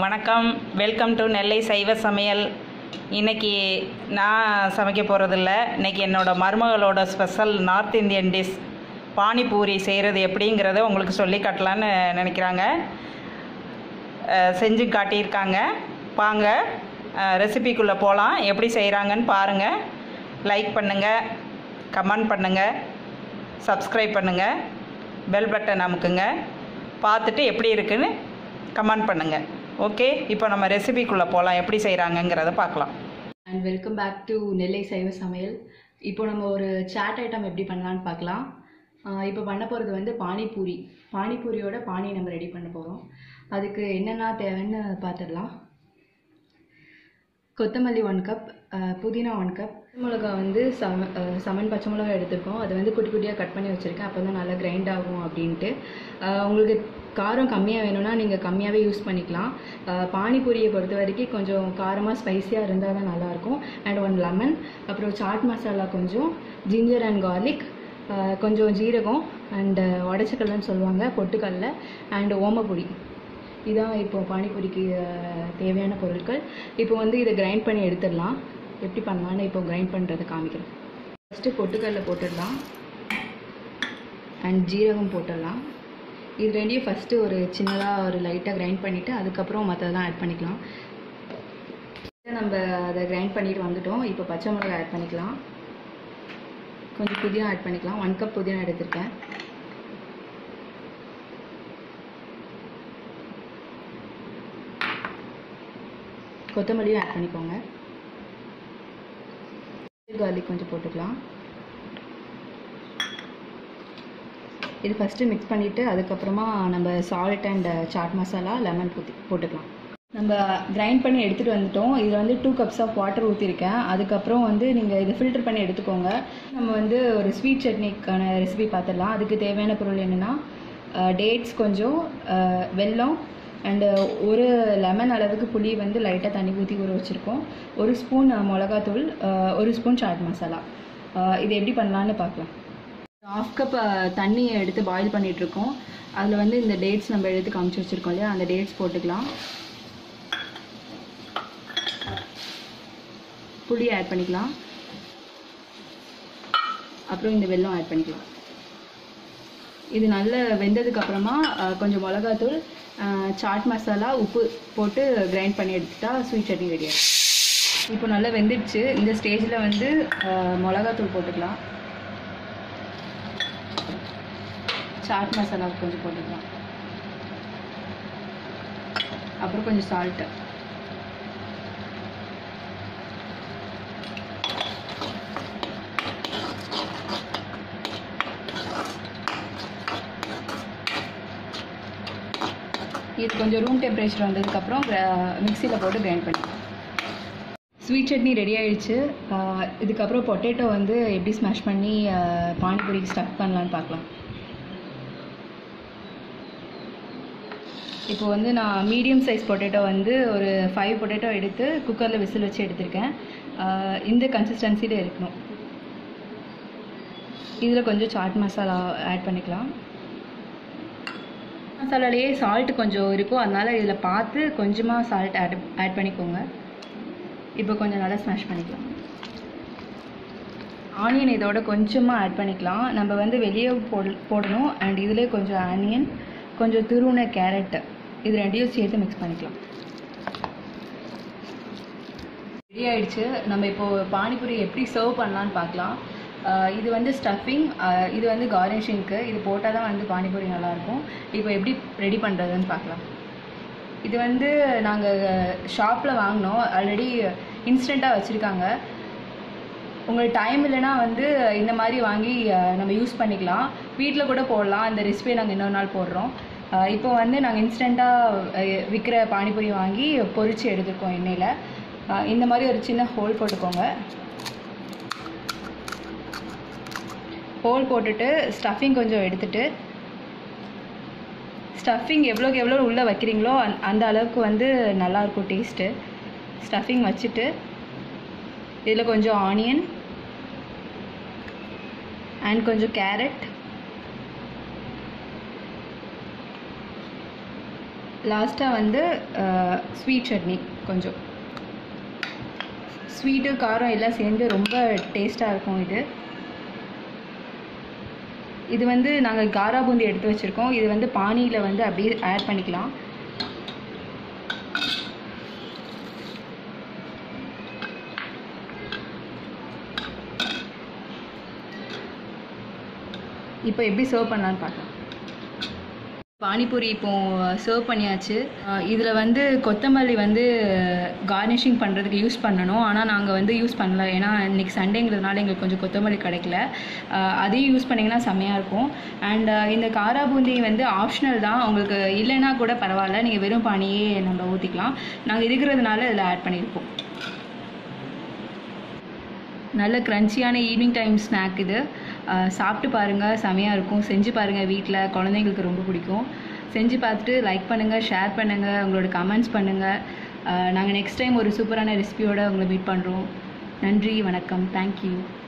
வணக்கம் welcome to Nellai Saiva சமையல் இன்னைக்கு நான் சமைக்க போகிறதில்ல இன்னைக்கு என்னோட மருமகளோட special north Indian dish panipuri செய்கிறது எப்படிங்கிறத உங்களுக்கு சொல்லி காட்டலான்னு நினைக்கிறாங்க அஹ், செஞ்சு காட்டியிருக்காங்க வாங்க ரெசிபிக்குள்ளே போகலாம் எப்படி செய்கிறாங்கன்னு பாருங்கள் லைக் பண்ணுங்கள் கமெண்ட் பண்ணுங்கள் சப்ஸ்கிரைப் பண்ணுங்கள் பெல் பட்டன் அமுக்குங்க பார்த்துட்டு எப்படி இருக்குன்னு கமெண்ட் பண்ணுங்கள் ஓகே இப்போ நம்ம ரெசிபிக்குள்ளே போகலாம் எப்படி செய்கிறாங்கங்கிறத பார்க்கலாம் and welcome back to Nellai Saiva Samayal இப்போ நம்ம ஒரு சாட் ஐட்டம் எப்படி பண்ணலான்னு பார்க்கலாம் ஆஹ் இப்போ பண்ண போகிறது வந்து பானிபூரி பானிபூரியோட பானி நம்ம ரெடி பண்ண போகிறோம் அதுக்கு என்னென்ன தேவைன்னு பார்த்துடலாம் கொத்தமல்லி ஒன் கப் புதினா ஒன் கப் மிளகா வந்து சம அஹ் சமன் பச்சை மிளகா எடுத்திருக்கோம் அதை வந்து குட்டி குட்டியாக கட் பண்ணி வச்சுருக்கேன் அப்போ தான் நல்லா கிரைண்ட் ஆகும் அப்படின்ட்டு அஹ் உங்களுக்கு காரம் கம்மியாக வேணும்னா நீங்கள் கம்மியாகவே யூஸ் பண்ணிக்கலாம் அஹ் பானிபூரியை பொறுத்த வரைக்கும் கொஞ்சம் காரமாக ஸ்பைஸியாக இருந்தால் தான் நல்லாயிருக்கும் அண்ட் ஒன் லெமன் அப்புறம் சாட் மசாலா கொஞ்சம் ஜிஞ்சர் அண்ட் கார்லிக் கொஞ்சம் ஜீரகம் அண்டு உடச்சக்கல்லன்னு சொல்லுவாங்க பொட்டுக்கடல அண்ட் ஓமப்பொடி இதான் இப்போ பானிபூரிக்கு அஹ், தேவையான பொருட்கள் இப்போ வந்து இதை கிரைண்ட் பண்ணி எடுத்துடலாம் எப்படி பண்ணலான்னு இப்போ கிரைண்ட் பண்ணுறதை காமிக்கிறேன் ஃபஸ்ட்டு பொட்டுக்கடல போட்டுடலாம் அண்ட் ஜீரகம் போட்டுடலாம் இது ரெண்டையும் ஃபஸ்ட்டு ஒரு சின்னதாக ஒரு லைட்டாக கிரைண்ட் பண்ணிவிட்டு அதுக்கப்புறம் மற்றதெல்லாம் ஆட் பண்ணிக்கலாம் நம்ம அதை கிரைண்ட் பண்ணிட்டு வந்துட்டோம் இப்போ பச்சை மிளகாய் ஆட் பண்ணிக்கலாம் கொஞ்சம் புதினா ஆட் பண்ணிக்கலாம் ஒன் கப் புதினா எடுத்திருக்கேன் கொத்தமல்லியும் ஆட் பண்ணிக்கோங்க கார்லிக் கொஞ்சம் போட்டுக்கலாம் இது ஃபஸ்ட்டு மிக்ஸ் பண்ணிவிட்டு அதுக்கப்புறமா நம்ம salt and chaat masala lemon ஊற்றி போட்டுக்கலாம் நம்ம கிரைண்ட் பண்ணி எடுத்துகிட்டு வந்துட்டோம் இதில் வந்து டூ கப்ஸ் ஆஃப் வாட்டர் ஊற்றிருக்கேன் அதுக்கப்புறம் வந்து நீங்கள் இதை ஃபில்டர் பண்ணி எடுத்துக்கோங்க நம்ம வந்து ஒரு ஸ்வீட் சட்னிக்கான ரெசிபி பார்த்துடலாம் அதுக்கு தேவையான பொருள் என்னென்னா டேட்ஸ் கொஞ்சம் அஹ், வெல்லம் அண்டு ஒரு லெமன் அளவுக்கு புளி வந்து லைட்டாக தண்ணி ஊற்றி ஊற வச்சுருக்கோம் ஒரு ஸ்பூன் மிளகாத்தூள் அஹ், ஒரு ஸ்பூன் சாட் மசாலா அஹ், இது எப்படி பண்ணலான்னு பார்க்கலாம் ஹாஃப் கப் தண்ணி எடுத்து பாயில் பண்ணிகிட்ருக்கோம் அதில் வந்து இந்த டேட்ஸ் நம்ம எடுத்து காமிச்சு வச்சுருக்கோம் இல்லையா அந்த டேட்ஸ் போட்டுக்கலாம் புளி ஆட் பண்ணிக்கலாம் அப்புறம் இந்த வெல்லம் ஆட் பண்ணிக்கலாம் இது நல்ல வெந்ததுக்கு அப்புறமா அஹ், கொஞ்சம் மிளகாத்தூள் அஹ், சாட் மசாலா உப்பு போட்டு கிரைண்ட் பண்ணி எடுத்துட்டா ஸ்வீட் சட்னி ரெடி ஆகிடும் இப்போ நல்லா வெந்துடுச்சு இந்த ஸ்டேஜில் வந்து அஹ், மிளகாத்தூள் போட்டுக்கலாம் சாட் மசாலா கொஞ்சம் போட்டுக்கலாம் அப்புறம் கொஞ்சம் சால்ட்டு இது கொஞ்சம் ரூம் டெம்பரேச்சர் வந்ததுக்கப்புறம் மிக்சியில் போட்டு கிரைண்ட் பண்ணிக்கலாம் ஸ்வீட் சட்னி ரெடி ஆயிடுச்சு ஆஹ் இதுக்கப்புறம் பொட்டேட்டோ வந்து எப்படி ஸ்மாஷ் பண்ணி ஆஹ் பானிபூரிக்கு ஸ்டஃப் பண்ணலான்னு பார்க்கலாம் இப்போ வந்து நான் மீடியம் சைஸ் பொட்டேட்டோ வந்து ஒரு ஃபைவ் பொட்டேட்டோ எடுத்து குக்கரில் விசில் வச்சு எடுத்திருக்கேன் ஆஹ் இந்த கன்சிஸ்டன்சியில் இருக்கணும் இதில் கொஞ்சம் சாட் மசாலா ஆட் பண்ணிக்கலாம் மசாலாலேயே சால்ட் கொஞ்சம் இருக்கும் அதனால இதில் பார்த்து கொஞ்சமாக சால்ட் ஆட் ஆட் பண்ணிக்கோங்க இப்போ கொஞ்சம் நல்லா ஸ்மாஷ் பண்ணிக்கலாம் ஆனியன் இதோட கொஞ்சமாக ஆட் பண்ணிக்கலாம் நம்ம வந்து வெளியே போட போடணும் அண்ட் இதிலே கொஞ்சம் ஆனியன் கொஞ்சம் துருவின கேரட் இது ரெண்டையும் சேர்த்து மிக்ஸ் பண்ணிக்கலாம் ரெடி ஆயிடுச்சு நம்ம இப்போ பானிபூரி எப்படி சர்வ் பண்ணலான்னு பார்க்கலாம் ஆஹ் இது வந்து ஸ்டஃபிங் இது வந்து கார்னிஷிங்க்கு இது போட்டால் தான் வந்து பானிபூரி நல்லாயிருக்கும் இப்போ எப்படி ரெடி பண்ணுறதுன்னு பார்க்கலாம் இது வந்து நாங்கள் ஷாப்பில் வாங்கினோம் ஆல்ரெடி இன்ஸ்டண்ட்டாக வச்சுருக்காங்க உங்களுக்கு டைம் இல்லைன்னா வந்து இந்த மாதிரி வாங்கி அஹ், நம்ம யூஸ் பண்ணிக்கலாம் வீட்டில் கூட போடலாம் இந்த ரெசிபியை நாங்கள் இன்னொரு நாள் போடுறோம் அஹ், இப்போ வந்து நாங்கள் இன்ஸ்டண்ட்டாக விற்கிற பானிபூரி வாங்கி பொரிச்சு எடுத்துருக்கோம் எண்ணெயில் அஹ், இந்த மாதிரி ஒரு சின்ன ஹோல் போட்டுக்கோங்க ஹோல் போட்டுட்டு ஸ்டஃபிங் கொஞ்சம் எடுத்துட்டு ஸ்டஃபிங் எவ்வளோக்கு எவ்வளோ உள்ளே வைக்கிறீங்களோ அந் அந்த அளவுக்கு வந்து நல்லாயிருக்கும் டேஸ்ட்டு ஸ்டஃபிங் வச்சுட்டு இதில் கொஞ்சம் ஆனியன் அண்ட் கொஞ்சம் கேரட் லாஸ்ட்டாக வந்து ஸ்வீட் சட்னி கொஞ்சம் ஸ்வீட்டு காரம் எல்லாம் சேர்ந்து ரொம்ப டேஸ்ட்டாக இருக்கும் இது இது வந்து நாங்கள் காரா பூந்தி எடுத்து வச்சுருக்கோம் இது வந்து பானியில் வந்து அப்படியே ஆட் பண்ணிக்கலாம் இப்போ எப்படி சர்வ் பண்ணலான்னு பார்க்கலாம் பானிபூரி இப்போ சர்வ் பண்ணியாச்சு இதில் வந்து கொத்தமல்லி வந்து கார்னிஷிங் பண்ணுறதுக்கு யூஸ் பண்ணணும் ஆனால் நாங்கள் வந்து யூஸ் பண்ணல ஏன்னா இன்னைக்கு சண்டேங்கிறதுனால எங்களுக்கு கொஞ்சம் கொத்தமல்லி கிடைக்கல அஹ் அதையும் யூஸ் பண்ணிங்கன்னா செம்மையாக இருக்கும் அண்ட் இந்த காரா பூந்தி வந்து ஆப்ஷனல் தான் உங்களுக்கு இல்லைன்னா கூட பரவாயில்ல நீங்கள் வெறும் பானியே நம்ம ஊற்றிக்கலாம் நாங்கள் இருக்கிறதுனால இதில் ஆட் பண்ணியிருப்போம் நல்ல க்ரன்ச்சியான ஈவினிங் டைம் ஸ்நாக் இது அஹ் சாப்பிட்டு பாருங்கள் செமையாக இருக்கும் செஞ்சு பாருங்கள் வீட்டில் குழந்தைங்களுக்கு ரொம்ப பிடிக்கும் செஞ்சு பார்த்துட்டு லைக் பண்ணுங்கள் ஷேர் பண்ணுங்கள் உங்களோட கமெண்ட்ஸ் பண்ணுங்கள் நாங்கள் நெக்ஸ்ட் டைம் ஒரு சூப்பரான ரெசிபியோடு உங்களை மீட் பண்ணுறோம் நன்றி வணக்கம் தேங்க்யூ